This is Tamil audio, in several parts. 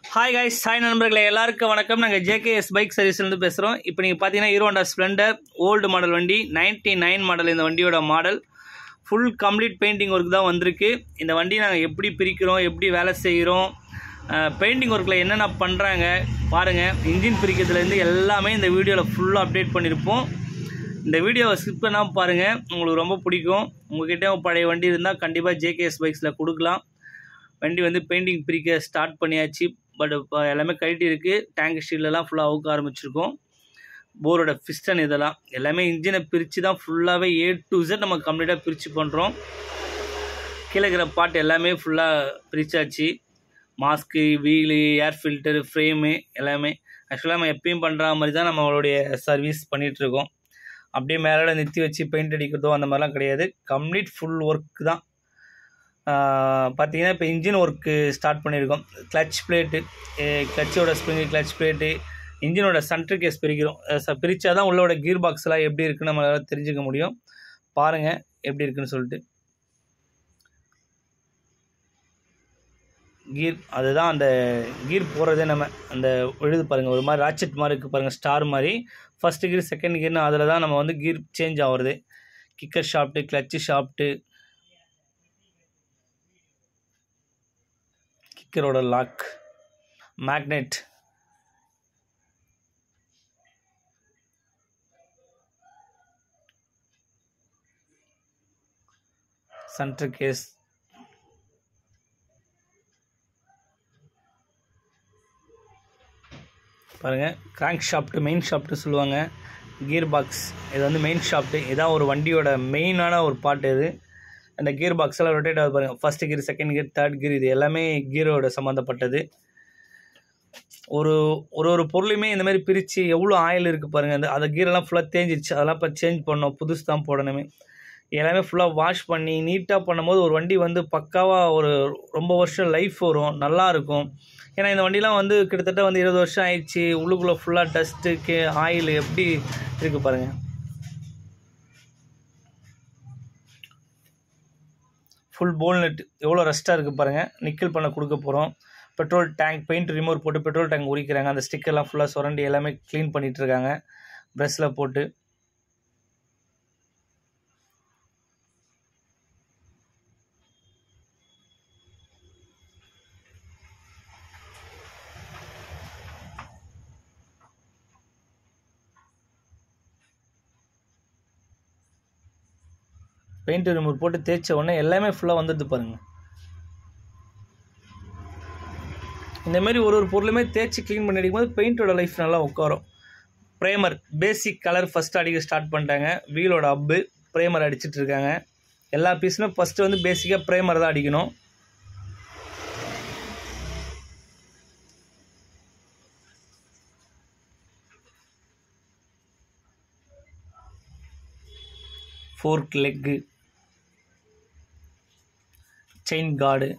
ஹாய் கைஸ் சாய் நண்பர்களே எல்லாருக்கும் வணக்கம் நாங்கள் ஜேகேஎஸ் பைக் சர்வீஸ்லேருந்து பேசுகிறோம் இப்போ நீங்கள் பார்த்தீங்கன்னா Hero Honda Splendor old model வண்டி நைன்டி நைன் மாடல் இந்த வண்டியோட model full complete painting work தான் வந்திருக்கு இந்த வண்டி நாங்கள் எப்படி பிரிக்கிறோம் எப்படி வேலை செய்கிறோம் பெயிண்டிங் ஒர்க்கில் என்னென்ன பண்ணுறாங்க பாருங்கள் இன்ஜின் பிரிக்கிறதுலேருந்து எல்லாமே இந்த வீடியோவில் ஃபுல்லாக அப்டேட் பண்ணியிருப்போம் இந்த வீடியோவை ஸ்கிப் பண்ணாமல் பாருங்கள் உங்களுக்கு ரொம்ப பிடிக்கும் உங்ககிட்ட பழைய வண்டி இருந்தால் கண்டிப்பாக ஜேகேஎஸ் பைக்ஸில் கொடுக்கலாம் வண்டி வந்து பெயிண்டிங் பிரிக்க ஸ்டார்ட் பண்ணியாச்சு பட் இப்போ எல்லாமே கழட்டி இருக்குது டேங்க் ஸ்டீலெலாம் ஃபுல்லாக அவுக்க ஆரம்பிச்சிருக்கோம் போரோட பிஸ்டன் இதெல்லாம் எல்லாமே இன்ஜினை பிரித்து தான் ஃபுல்லாகவே ஏ டு Z நம்ம கம்ப்ளீட்டாக பிரித்து பண்ணுறோம் கீழே இருக்கிற பார்ட் எல்லாமே ஃபுல்லாக பிரித்தாச்சு mask wheel air filter frame எல்லாமே ஆக்சுவலாக நம்ம எப்பயும் பண்ணுற மாதிரி தான் நம்மளுடைய சர்வீஸ் பண்ணிகிட்ருக்கோம் அப்படியே மேலே நிறுத்தி வச்சு பெயிண்ட் அடிக்கிறதோ அந்த மாதிரிலாம் கிடையாது கம்ப்ளீட் ஃபுல் ஒர்க் தான் பார்த்தீங்கன்னா இப்போ இன்ஜின் ஒர்க்கு ஸ்டார்ட் பண்ணியிருக்கோம் கிளச் பிளேட்டு கிளச்சோட ஸ்ப்ரிங்கு கிளச் பிளேட்டு இன்ஜினோட சன்ட்ரு கேஸ் பிரிக்கிறோம் பிரித்தா தான் உள்ளோட கீர் பாக்ஸ்லாம் எப்படி இருக்குன்னு நம்மளால் தெரிஞ்சுக்க முடியும் பாருங்கள் எப்படி இருக்குன்னு சொல்லிட்டு கீர் அதுதான் அந்த கீர் போகிறதே நம்ம அந்த எழுது பாருங்கள் ஒரு மாதிரி ராச்செட் மாதிரி இருக்குது பாருங்கள் ஸ்டார் மாதிரி ஃபஸ்ட்டு கீர் செகண்ட் கீர்னு அதில் தான் நம்ம வந்து கீர் சேஞ்ச் ஆகுறது கிக்கர் ஷாப்ட்டு கிளச்சு ஷாப்ட்டு கிக்கரோட லாக் மேக்னெட் சென்டர் கேஸ் பாருங்கள் கிராங்க் ஷாப்ட்டு மெயின் ஷாப்ட்டு சொல்லுவாங்க கியர் பாக்ஸ் இது வந்து மெயின் ஷாப்ட்டு இதான் ஒரு வண்டியோட மெயினான ஒரு பார்ட் இது அந்த கியர் பாக்ஸ் எல்லாம் ரொட்டேட் ஆகுது பாருங்கள் first gear second gear third gear இது எல்லாமே கியரோட சம்மந்தப்பட்டது ஒரு ஒரு ஒரு பொருளையுமே இந்த மாதிரி பிரித்து எவ்வளோ ஆயில் இருக்குது பாருங்கள் அந்த அந்த கீரெல்லாம் ஃபுல்லாக தேஞ்சிருச்சு அதெல்லாம் இப்போ சேஞ்ச் பண்ணோம் புதுசு தான் போடணுமே எல்லாமே ஃபுல்லாக வாஷ் பண்ணி நீட்டாக பண்ணும்போது ஒரு வண்டி வந்து பக்காவாக ஒரு ரொம்ப வருஷம் லைஃப் வரும் நல்லா இருக்கும் ஏன்னா இந்த வண்டிலாம் வந்து கிட்டத்தட்ட வந்து இருபது வருஷம் ஆயிடுச்சு உள்ளுக்குள்ளே ஃபுல்லாக டஸ்ட்டு கே ஆயில் எப்படி இருக்குது பாருங்கள் ஃபுல் போல்நெட் எவ்வளோ ரெஸ்ட்டாக இருக்குது பாருங்கள் நிக்கல் பண்ண கொடுக்க போகிறோம் பெட்ரோல் டேங்க் பெயிண்ட் ரிமூவ் போட்டு பெட்ரோல் டேங்க் உரிக்கிறாங்க அந்த ஸ்டிக்கெல்லாம் ஃபுல்லாக சுரண்டி எல்லாமே க்ளீன் பண்ணிகிட்டு இருக்காங்க ப்ரெஷ்ஷில் போட்டு பெயிண்ட் ரிமூவ் போட்டு தேய்ச்ச உடனே எல்லாமே ஃபுல்லாக வந்துடுது பாருங்கள் இந்தமாரி ஒரு ஒரு பொருளுமே தேய்ச்சி க்ளீன் பண்ணி அடிக்கும்போது பெயிண்டோட லைஃப் நல்லா உட்காரும் ப்ரேமர் பேசிக் கலர் ஃபஸ்ட்டு அடிக்க ஸ்டார்ட் பண்ணிட்டாங்க வீலோட அப்பு ப்ரேமர் அடிச்சிட்டு இருக்காங்க எல்லா பீஸுமே ஃபஸ்ட்டு வந்து பேசிக்காக ப்ரேமர் தான் அடிக்கணும் ஃபோர்க் லெக்கு செயின் கார்டு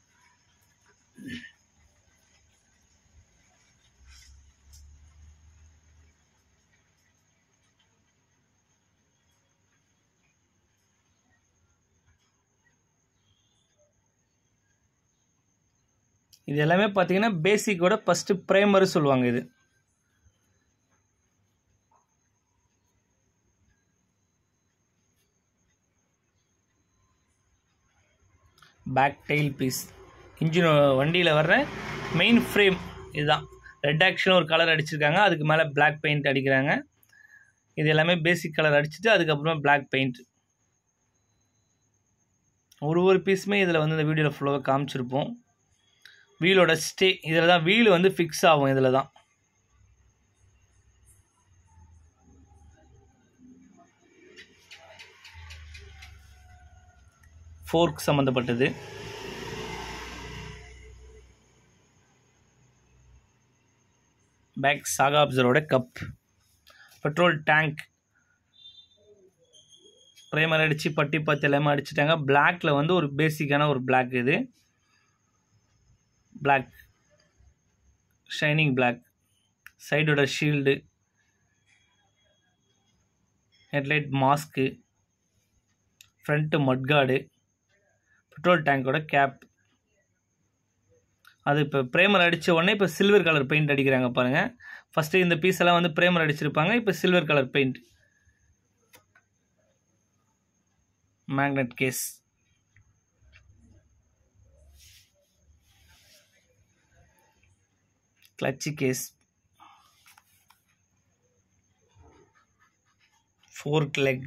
இது எல்லாமே பார்த்தீங்கன்னா பேசிக்கோட ஃபஸ்ட்டு ப்ரைமரு சொல்லுவாங்க இது பேக் டெயில் பீஸ் இன்ஜின் வண்டியில் வர்ற மெயின் ஃப்ரேம் இதுதான் ரெட் ஆக்ஷன் ஒரு கலர் அடிச்சிருக்காங்க அதுக்கு மேலே பிளாக் பெயிண்ட் அடிக்கிறாங்க இது எல்லாமே பேசிக் கலர் அடிச்சுட்டு அதுக்கப்புறமா பிளாக் பெயிண்ட் ஒரு ஒரு பீஸுமே இதில் வந்து இந்த வீடியோவில் ஃபுல்லாக காமிச்சிருப்போம் வீலோட ஸ்டே இதில் தான் வீல் வந்து ஃபிக்ஸ் ஆகும் இதில் தான் ஃபோர்க் சம்மந்தப்பட்டது பேக் சாகாப்சரோட கப் பெட்ரோல் டேங்க் ப்ரைமர் அடித்து பட்டி பத்து எல்லாமே அடிச்சிட்டாங்க பிளாக்ல வந்து ஒரு பேசிக்கான ஒரு பிளாக் இது பிளாக் ஷைனிங் பிளாக் சைடோட shield headlight mask front mudguard petrol டேங்கோட கேப் அது இப்போ பிரேமர் அடித்த உடனே இப்போ சில்வர் கலர் பெயிண்ட் அடிக்கிறாங்க பாருங்கள் ஃபஸ்ட்டு இந்த பீஸ் எல்லாம் வந்து பிரேமர் அடிச்சிருப்பாங்க இப்போ silver colour paint magnet case clutch case fork leg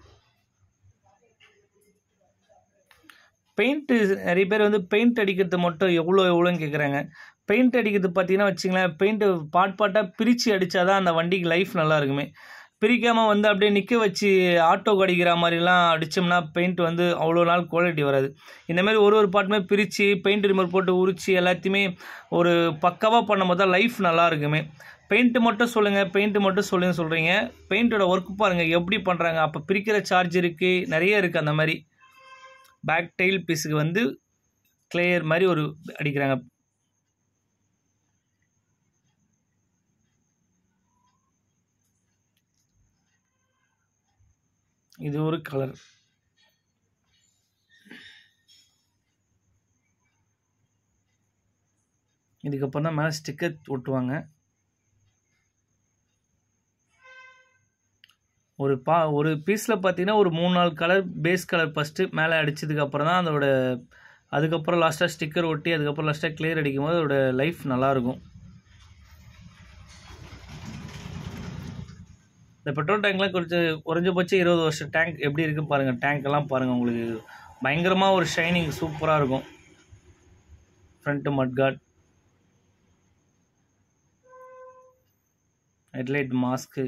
paint நிறைய பேர் வந்து பெயிண்ட் அடிக்கிறது மட்டும் எவ்வளோ எவ்வளோன்னு கேட்குறாங்க பெயிண்ட் அடிக்கிறது பார்த்தீங்கன்னா வச்சுங்களேன் பெயிண்ட்டு பாட் பாட்டாக பிரித்து அடித்தாதான் அந்த வண்டிக்கு லைஃப் நல்லா இருக்குமே பிரிக்காமல் வந்து அப்படியே நிற்க வச்சு ஆட்டோக்கு அடிக்கிற மாதிரிலாம் அடித்தோம்னா பெயிண்ட் வந்து அவ்வளோ நாள் குவாலிட்டி வராது இந்த மாதிரி ஒரு ஒரு பாட்டுமே பிரித்து பெயிண்ட் ரிமோட் போட்டு உரித்து எல்லாத்தையுமே ஒரு பக்காவாக பண்ணும்போது தான் லைஃப் நல்லா இருக்குமே பெயிண்ட்டு மட்டும் சொல்லுங்கள் பெயிண்ட்டு மட்டும் சொல்லுங்க சொல்கிறீங்க பெயிண்ட்டோட ஒர்க் பாருங்கள் எப்படி பண்ணுறாங்க அப்போ பிரிக்கிற சார்ஜ் இருக்குது நிறைய இருக்குது அந்த மாதிரி பேக் டெயில் பீஸுக்கு வந்து கிளியர் மாதிரி ஒரு அடிக்கிறாங்க இது ஒரு கலர் இதுக்கப்புறம் தான் மேலே ஸ்டிக்கர் ஒட்டுவாங்க ஒரு பா ஒரு பீஸில் பார்த்தீங்கன்னா ஒரு மூணு நாலு கலர் பேஸ் கலர் ஃபஸ்ட்டு மேலே அடித்ததுக்கு அப்புறம் தான் அதோட அதுக்கப்புறம் லாஸ்ட்டாக ஸ்டிக்கர் ஒட்டி அதுக்கப்புறம் லாஸ்ட்டாக கிளியர் அடிக்கும் போது அதோட லைஃப் நல்லாயிருக்கும் இந்த பெட்ரோல் டேங்க்லாம் கொஞ்சம் குறைஞ்சபட்சம் இருபது வருஷம் டேங்க் எப்படி இருக்குது பாருங்கள் டேங்க் எல்லாம் பாருங்கள் உங்களுக்கு பயங்கரமாக ஒரு ஷைனிங் சூப்பராக இருக்கும் ஃப்ரண்ட்டு மட்கார்ட் ஹெட்லைட் மாஸ்க்கு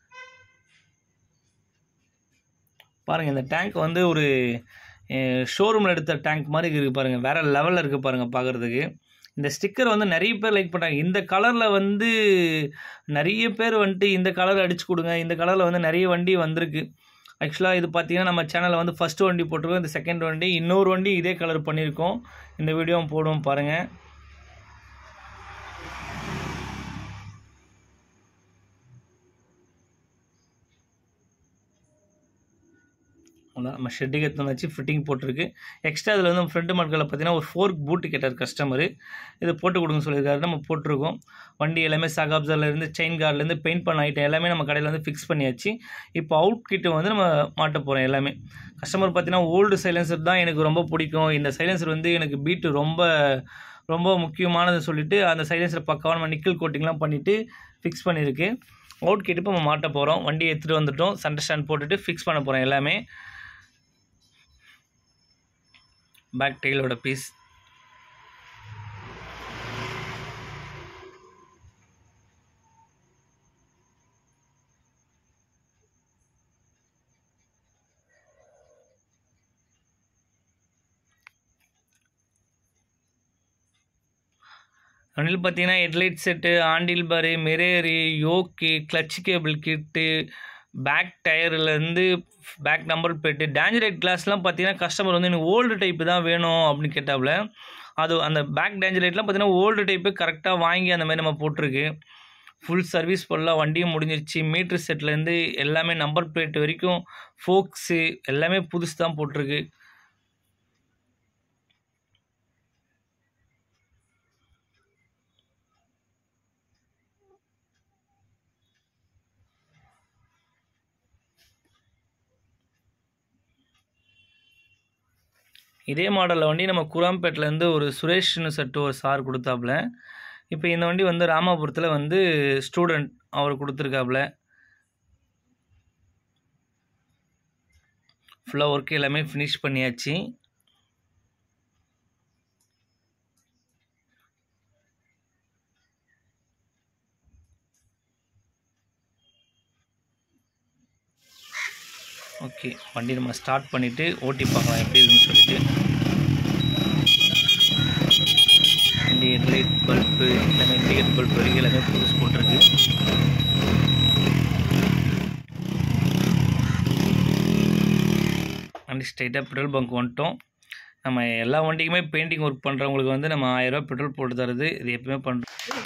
பாருங்கள் இந்த டேங்க் வந்து ஒரு ஷோரூமில் எடுத்த டேங்க் மாதிரி இருக்குது பாருங்கள் வேறு லெவலில் இருக்குது பாருங்கள் பார்க்குறதுக்கு இந்த ஸ்டிக்கர் வந்து நிறைய பேர் லைக் பண்ணுறாங்க இந்த கலரில் வந்து நிறைய பேர் வந்துட்டு இந்த கலர் அடிச்சு கொடுங்க இந்த கலரில் வந்து நிறைய வண்டி வந்திருக்கு ஆக்சுவலாக இது பார்த்தீங்கன்னா நம்ம சேனலில் வந்து ஃபஸ்ட்டு வண்டி போட்டிருக்கோம் இந்த செகண்ட் வண்டி இன்னொரு வண்டி இதே கலர் பண்ணியிருக்கோம் இந்த வீடியோவும் போடுவோம் பாருங்கள் அதான் நம்ம ஷெட்டுக்கு எடுத்து வச்சு ஃபிட்டிங் போட்டிருக்கு எக்ஸ்ட்ரா இதில் வந்து ஃப்ரண்ட் மார்க்கில் பார்த்தீங்கன்னா ஒரு ஃபோர்க் பூட்டு கேட்டார் கஸ்டமர் இது போட்டு கொடுங்க சொல்லியிருக்காரு நம்ம போட்டிருக்கோம் வண்டி எல்லாமே சகாப்சர்லேருந்து செயின் கார்ட்லேருந்து பெயிண்ட் பண்ண ஐட்டம் எல்லாமே நம்ம கடையில் வந்து ஃபிக்ஸ் பண்ணியாச்சு இப்போ அவுட் கிட்ட வந்து நம்ம மாட்ட போகிறோம் எல்லாமே கஸ்டமர் பார்த்தீங்கன்னா ஓல்டு சைலன்சர் தான் எனக்கு ரொம்ப பிடிக்கும் இந்த சைலன்சர் வந்து எனக்கு பீட்டு ரொம்ப ரொம்ப முக்கியமானது சொல்லிட்டு அந்த சைலன்சர் பக்காவாக நம்ம நிக்கல் கோட்டிங்லாம் பண்ணிவிட்டு ஃபிக்ஸ் பண்ணியிருக்கு அவுட் கிட்ட இப்போ நம்ம மாட்ட போகிறோம் வண்டி எடுத்துகிட்டு வந்துட்டோம் சண்டை ஸ்டாண்ட் போட்டுட்டு ஃபிக்ஸ் பண்ண போகிறோம் எல்லாமே பேக் டெயிலோட பீஸ் வண்டியில் பார்த்தீங்கன்னா headlight set handle bar mirror யோக்கு கிளச் கேபிள் கிட்டு பேக் டயர்லேருந்து பேக் நம்பர் பிளேட்டு டேஞ்சரேட் கிளாஸ்லாம் பார்த்தீங்கன்னா கஸ்டமர் வந்து எனக்கு ஓல்டு டைப்பு தான் வேணும் அப்படின்னு கேட்டாப்புல அது அந்த பேக் டேஞ்சரேட்லாம் பார்த்தீங்கன்னா ஓல்டு டைப்பு கரெக்டாக வாங்கி அந்த மாதிரி நம்ம போட்டிருக்கு ஃபுல் சர்வீஸ் ஃபுல்லாக வண்டியும் முடிஞ்சிருச்சு மீட்ரு செட்லேருந்து எல்லாமே நம்பர் பிளேட் வரைக்கும் ஃபோக்ஸு எல்லாமே புதுசு தான் போட்டிருக்கு இதே மாடலில் வண்டி நம்ம குராம்பேட்டிலேருந்து ஒரு சுரேஷ்னு சட்டு ஒரு சார் கொடுத்தாப்புல இப்போ இந்த வண்டி வந்து ராமாபுரத்தில் வந்து ஸ்டூடெண்ட் அவர் கொடுத்துருக்காப்புல ஃபுல்லாக ஒர்க் எல்லாமே ஃபினிஷ் பண்ணியாச்சு ஓகே வண்டி நம்ம ஸ்டார்ட் பண்ணிவிட்டு ஓட்டி பார்க்கலாம் எப்படி இருக்குன்னு சொல்லிட்டு வண்டி ஹெட்லைட் பல்பு எல்லாமே இண்டிகேட் பல்ப் வரைக்கும் எல்லாமே புதுசு போட்டிருக்கு வண்டி ஸ்ட்ரைட்டாக பெட்ரோல் பங்க் வந்துட்டோம் நம்ம எல்லா வண்டிக்குமே பெயிண்டிங் ஒர்க் பண்ணுறவங்களுக்கு வந்து நம்ம ஆயிரரூபா பெட்ரோல் போட்டு தருது இது எப்பவுமே பண்ணுறோம்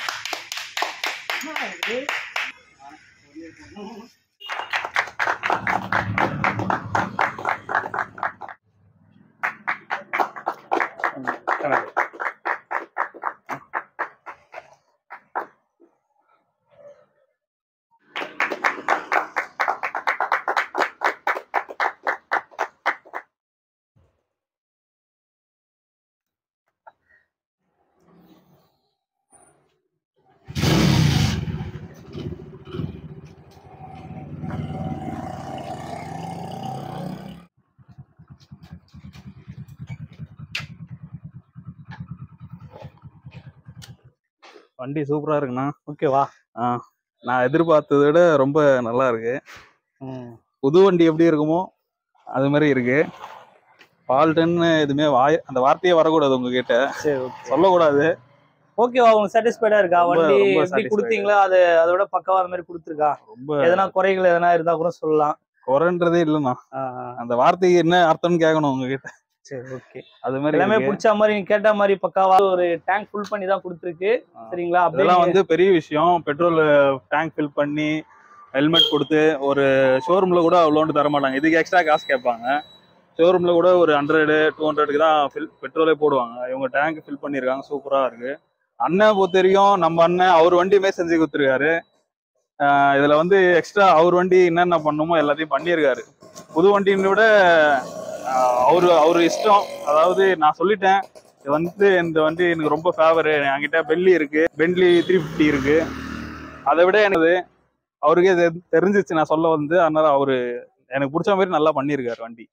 வண்டி சூப்பரா இருக்குண்ணா ஓகேவா ஆ நான் எதிர்பார்த்ததை விட ரொம்ப நல்லா இருக்கு ம் புது வண்டி எப்படி இருக்குமோ அது மாதிரி இருக்கு ஃபால்ட்டுன்னு எதுவுமே வாய் அந்த வார்த்தையே வரக்கூடாது உங்ககிட்ட சரி ஓகே சொல்லக்கூடாது ஓகேவா உங்களுக்கு சாட்டிஸ்ஃபைடா இருக்கா ரொம்ப- வண்டி ரொம்ப எப்படி satisfied. கொடுத்தீங்களோ அது அதோட பக்காவா அந்த மாதிரி கொடுத்துருக்கா ரொம்ப எதனா குறைகள் எதனா இருந்தா கூட சொல்லலாம் குறைன்றதே இல்லைண்ணா ஆ, ஆ. அந்த வார்த்தைக்கு என்ன அர்த்தம்னு கேட்கணும் உங்ககிட்ட சரி ஓகே அது மாதிரி எல்லாமே இருக்கு. பிடிச்ச மாதிரி நீங்க கேட்ட மாதிரி பக்காவா ஒரு டேங்க் ஃபுல் பண்ணி தான் கொடுத்துருக்கு ஆ. சரிங்களா அப்படியே இதெல்லாம் வந்து பெரிய விஷயம் பெட்ரோல் டேங்க் ஃபில் பண்ணி ஹெல்மெட் கொடுத்து ஒரு ஷோரூம்ல கூட அவ்வளோண்டு தர மாட்டாங்க இதுக்கு எக்ஸ்ட்ரா காசு கேட்பாங்க ஷோரூம்ல கூட ஒரு ஹண்ட்ரடு டூ ஹண்ட்ரடுக்கு தான் ஃபில் பெட்ரோலே போடுவாங்க இவங்க டேங்க் ஃபில் பண்ணியிருக்காங்க சூப்பரா இருக்கு அண்ணன் பொறுத்த வரைக்கும் நம்ம அண்ணன் அவர் வண்டியுமே செஞ்சு கொடுத்துருக்காரு ஆஹ் இதுல வந்து எக்ஸ்ட்ரா அவர் வண்டி என்னென்ன பண்ணுமோ எல்லாத்தையும் பண்ணியிருக்காரு புது வண்டின்னு விட ஆஹ் அவரு அவரு இஷ்டம் அதாவது நான் சொல்லிட்டேன் இது வந்து இந்த வண்டி எனக்கு ரொம்ப ஃபேவரு என்கிட்ட பெல்லி இருக்கு பென்ட்லி த்ரீ ஃபிஃப்டி இருக்கு அதை விட எனக்கு அவருக்கே தெ- தெரிஞ்சிச்சு நான் சொல்ல வந்து அதனால அவரு எனக்கு பிடிச்ச மாதிரி நல்லா பண்ணியிருக்காரு வண்டி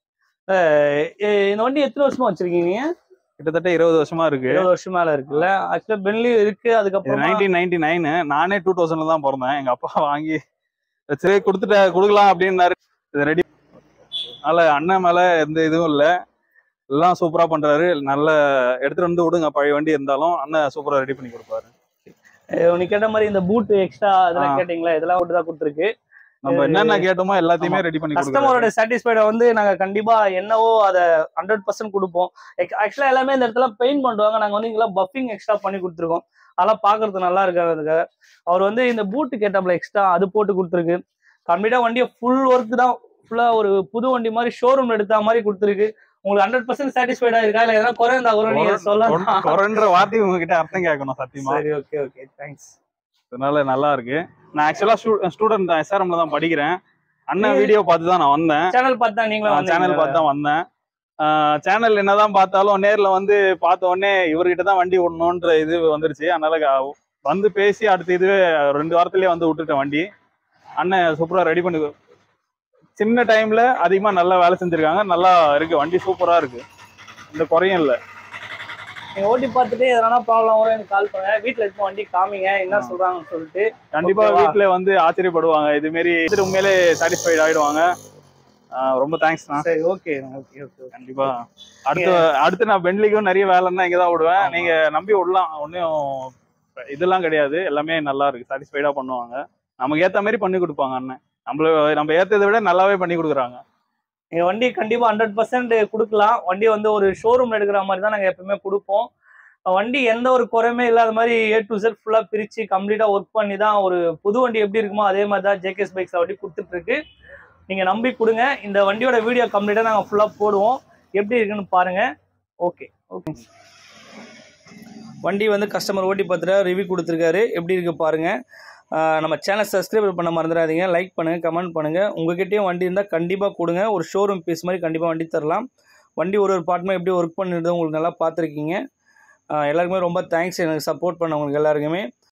எ- இந்த வண்டி எத்தனை வருஷமா வச்சிருக்கீங்க நீங்க கிட்டத்தட்ட இருபது வருஷமா இருக்கு இருபது வருஷம் மேல இருக்குல்ல ஆக்சுவலா பென்லி இருக்கு இது அதுக்கப்புறம் நைன்டீன் நைன்டி நைனு நானே டூ தௌசண்ட்ல தான் பிறந்தேன் எங்க அப்பா வாங்கி சரி கொடுத்துட்ட கொடுக்கலாம் அப்படின்னாரு இது ரெடி அதனால அண்ணன் மேல எந்த இதுவும் இல்லை எல்லாம் சூப்பரா பண்றாரு நல்ல எடுத்துட்டு வந்து விடுங்க பழைய வண்டி இருந்தாலும் அண்ணன் சூப்பரா ரெடி பண்ணி கொடுப்பாரு நீ கேட்ட மாதிரி இந்த பூட் எக்ஸ்ட்ரா இதெல்லாம் ஆ. கேட்டீங்களா இதெல்லாம் மட்டும் தான் கொடுத்துருக்கு நம்ம என்னென்ன கேட்டோமோ எல்லாத்தையுமே ரெடி பண்ணி கொடுக்குறாரு கஸ்டமரோட சாட்டிஸ்ஃபைட வந்து நாங்க கண்டிப்பா என்னவோ அதை ஹண்ட்ரட் பர்சன்ட் கொடுப்போம் ஆக்சுவலா எல்லாமே இந்த இடத்துல பெயிண்ட் பண்ணுவாங்க நாங்க வந்து இங்கெல்லாம் பஃபிங் எக்ஸ்ட்ரா பண்ணி கொடுத்துருக்கோம் அதெல்லாம் பாக்குறது நல்லா இருக்காதுக்காக அவர் வந்து இந்த பூட்டு கேட்டாப்ல எக்ஸ்ட்ரா அது போட்டு கொடுத்துருக்கு கம்ப்ளீட்டா வண்டியை ஃபுல் ஒர்க் தான் ஃபுல்லா ஒரு புது வண்டி மாதிரி ஷோரூம் எடுத்த மாதிரி கொடுத்துருக்கு உங்களுக்கு ஹண்ட்ரட் பர்சன்ட் சாட்டிஸ்ஃபைடா இருக்கா இல்ல எதனா குறை இருந்தா கூட நீங்க சொல்லலாம் கொர- கொரன்ற வார்த்தை உங்ககிட்ட அர்த்தம் கேட்கணும் சத்தியமா சரி ஓகே ஓகே தேங்க்ஸ் அதனால நல்லா இருக்கு நான் ஆக்சுவலா ஸ்டூடெண்ட் தான் எஸ்ஆர்எம்ல தான் படிக்கிறேன் அண்ணன் வீடியோ பார்த்து தான் நான் வந்தேன் சேனல் பார்த்தா நீங்களும் சேனல் பார்த்து தான் வந்தேன் சேனல் என்னதான் பார்த்தாலும் நேர்ல வந்து பார்த்த உடனே இவர்கிட்ட தான் வண்டி விடணுன்ற இது வந்துருச்சு அதனால க- வந்து பேசி அடுத்த இதுவே ரெண்டு வாரத்திலேயே வந்து விட்டுட்டேன் வண்டி அண்ணன் சூப்பரா ரெடி பண்ணி சின்ன டைம்ல அதிகமா நல்லா வேலை செஞ்சிருக்காங்க நல்லா இருக்கு வண்டி சூப்பரா இருக்கு இந்த குறையும் இல்லை நீங்க ஓட்டி பார்த்துட்டு எதனா ப்ராப்ளம் வரும் எனக்கு கால் பண்ணுங்க வீட்டுல இருக்க வண்டி காமிங்க என்ன சொல்றாங்கன்னு சொல்லிட்டு கண்டிப்பா ஓகேவா? வீட்ல வந்து ஆச்சரியப்படுவாங்க இது மாரி இது உண்மையிலே சாட்டிஸ்ஃபைட் ஆயிடுவாங்க ஆஹ் ரொம்ப தேங்க்ஸ் தான் சரி ஓகே ஓகே ஓகே கண்டிப்பா அடுத்து அடுத்து நான் பென்லிக்கும் நிறைய வேலைன்னா இங்க தான் விடுவேன் ஆமா. நீங்க நம்பி விடலாம் ஒன்றும் இதெல்லாம் கிடையாது எல்லாமே நல்லா இருக்கு சாட்டிஸ்ஃபைடா பண்ணுவாங்க நமக்கு ஏத்த மாதிரி பண்ணி கொடுப்பாங்க அண்ணன் நம்மள நம்ம ஏத்ததை விட நல்லாவே பண்ணி கொடுக்குறாங்க நீங்க வண்டி கண்டிப்பா ஹண்ட்ரட் பர்சன்ட் கொடுக்கலாம் வண்டி வந்து ஒரு ஷோரூம்ல எடுக்கிற மாதிரி தான் நாங்க எப்பவுமே கொடுப்போம் வண்டி எந்த ஒரு குறையுமே இல்லாத மாதிரி ஏ டு செட் ஃபுல்லா பிரிச்சு கம்ப்ளீட்டா ஒர்க் பண்ணி தான் ஒரு புது வண்டி எப்படி இருக்குமோ அதே மாதிரி தான் ஜேகேஎஸ் பைக்ஸ் வண்டி கொடுத்துட்டு இருக்கு நீங்க நம்பி கொடுங்க இந்த வண்டியோட வீடியோ கம்ப்ளீட்டா நாங்க ஃபுல்லா போடுவோம் எப்படி இருக்குன்னு பாருங்க ஓகே ஓகே வண்டி வந்து கஸ்டமர் ஓட்டி பார்த்துட்டு ரிவ்யூ கொடுத்துருக்காரு எப்படி இருக்கு பாருங்க ஆஹ் நம்ம சேனல் சப்ஸ்கிரைப் பண்ண மறந்துடாதீங்க லைக் பண்ணுங்க கமெண்ட் பண்ணுங்க உங்ககிட்டயும் வண்டி இருந்தால் கண்டிப்பாக கொடுங்க ஒரு ஷோரூம் பீஸ் மாதிரி கண்டிப்பாக வண்டி தரலாம் வண்டி ஒரு ஒரு பார்ட்மே எப்படி ஒர்க் பண்ணிடுது உங்களுக்கு நல்லா பார்த்துருக்கீங்க ஆஹ் எல்லாருக்குமே ரொம்ப தேங்க்ஸ் எனக்கு சப்போர்ட் பண்ண உங்களுக்கு எல்லாருக்குமே